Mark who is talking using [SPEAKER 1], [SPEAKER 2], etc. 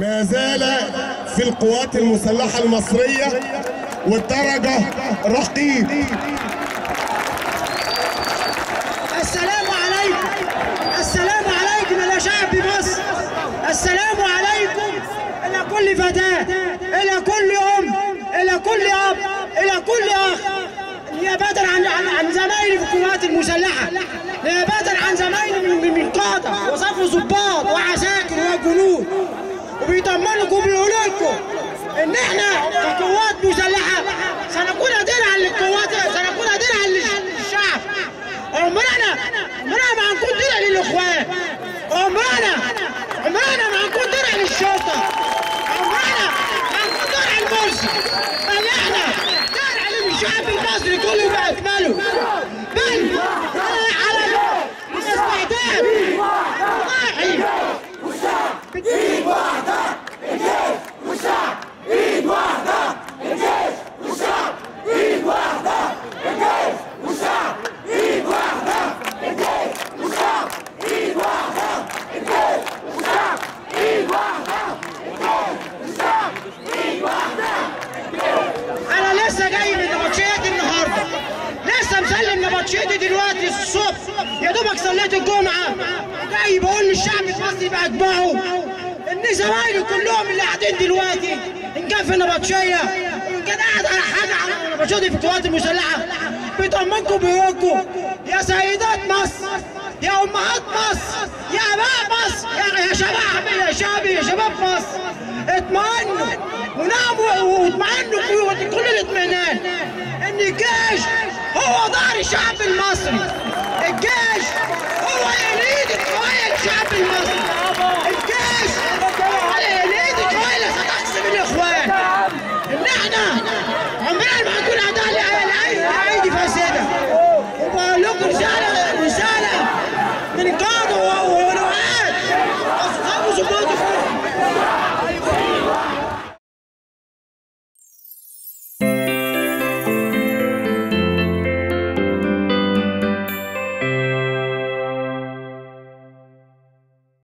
[SPEAKER 1] ما زال في القوات المسلحة المصرية والدرجة رقيب
[SPEAKER 2] السلام عليكم السلام عليكم يا شعب مصر السلام عليكم إلى كل فتاة إلى كل أم إلى كل أب إلى كل أخ نيابة عن عن, عن زمايلي في القوات المسلحة نيابة عن زمايلي من من- من قادة وصف ضباط وعساكر وجنود وبيطمنكم وبيقولوا لكم إن إحنا كقوات مسلحة سنكون درعا للقوات سنكون درعا للشعب عمرنا عمرنا ما هنكون درع للاخوان عمرنا عمرنا ما هنكون درع للشرطه عمرنا ما هنكون درع المرسي بل احنا درع للشعب المصري كله باكمله بل على الاستعداد ضاحي انا لسه جاي من نبطشيتي النهارده لسه مسلم نبطشيتي دلوقتي الصبح يا دوبك صليت الجمعه جاي بقول للشعب المصري باتباعه ان زمايلي كلهم اللي قاعدين دلوقتي ان كان في النبطشيه وان كان قاعد على حاجه على نبطشيتي في القوات المسلحه بيطمنكم بيقولكم يا سيدات مصر يا امهات مصر يا اباء مصر يا يا شباب يا شعبي يا شباب مصر اطمئنوا وناموا واطمئنوا كل الاطمئنان ان الجيش هو ظهر الشعب المصري الجيش هو اليد القوية للشعب المصري